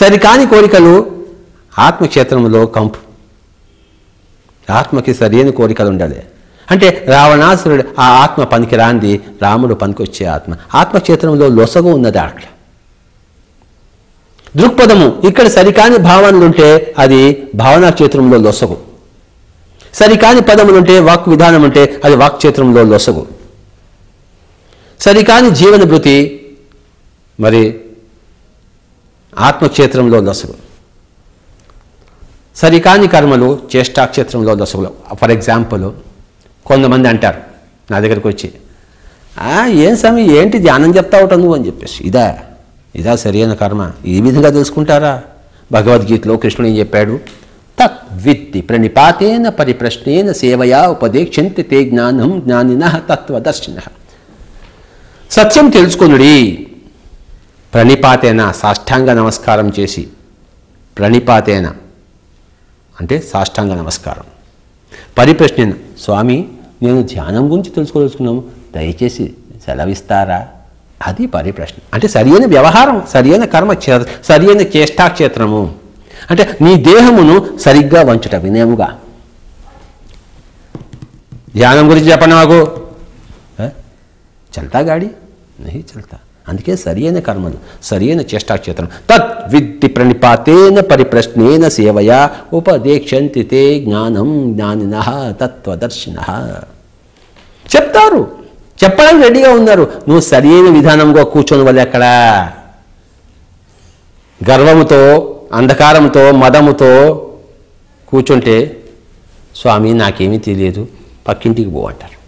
సరికాని కోరికలు ఆత్మక్షేత్రంలో కంపు ఆత్మకి సరైన కోరికలు ఉండాలి అంటే రావణాసురుడు ఆ ఆత్మ పనికి రాంది రాముడు పనికొచ్చే ఆత్మ ఆత్మక్షేత్రంలో లొసగు ఉన్నది అట్లా దృక్పథము ఇక్కడ సరికాని భావనలుంటే అది భావనా క్షేత్రంలో లొసగు సరికాని పదములుంటే వాక్ విధానం ఉంటే అది వాక్ క్షేత్రంలో లొసగు సరికాని జీవన భృతి మరి ఆత్మక్షేత్రంలో లొసగు సరికాని కర్మలు చేష్టాక్షేత్రంలో లొసగులు ఫర్ ఎగ్జాంపుల్ కొంతమంది అంటారు నా దగ్గరకు వచ్చి "ఆ, ఏం స్వామి ఏంటి ధ్యానం చెప్తా ఉంటావు నువ్వు అని చెప్పేసి ఇదా ఇదా సరైన కర్మ ఈ విధంగా తెలుసుకుంటారా భగవద్గీతలో కృష్ణుడు ఏం చెప్పాడు తద్విత్తి ప్రణిపాతేన పరిప్రశ్నేన సేవయా ఉపదేక్షంతి తే జ్ఞానం జ్ఞానిన తత్వదర్శిన సత్యం తెలుసుకొనుడి ప్రణిపాతేన సాష్టాంగ నమస్కారం చేసి ప్రణిపాతేన అంటే సాష్టాంగ నమస్కారం పరిప్రశ్న స్వామి నేను ధ్యానం గురించి తెలుసుకోదలుచుకున్నాము దయచేసి సెలవిస్తారా అది పరిప్రశ్న అంటే సరియైన వ్యవహారం సరియైన కర్మ క్షే- సరియైన చేష్టాక్షేత్రము అంటే నీ దేహమును సరిగ్గా వంచుట వినేముగా ధ్యానం గురించి చెప్పండి మాకు ఏ? చల్తా గాడి నహి చల్తా అందుకే సరియైన కర్మలు సరియైన చేష్టాక్షేత్రం తత్ విద్ధి ప్రణిపాతేన పరిప్రశ్నేన సేవయా ఉపదేక్షంతి తే జ్ఞానం జ్ఞానిన తత్వదర్శిన చెప్తారు చెప్పడానికి రెడీగా ఉన్నారు నువ్వు సరియైన విధానంగా కూర్చొని వాళ్ళు ఎక్కడ గర్వముతో అంధకారంతో మదముతో కూర్చుంటే స్వామి నాకేమీ తెలియదు పక్కింటికి పో అంటారు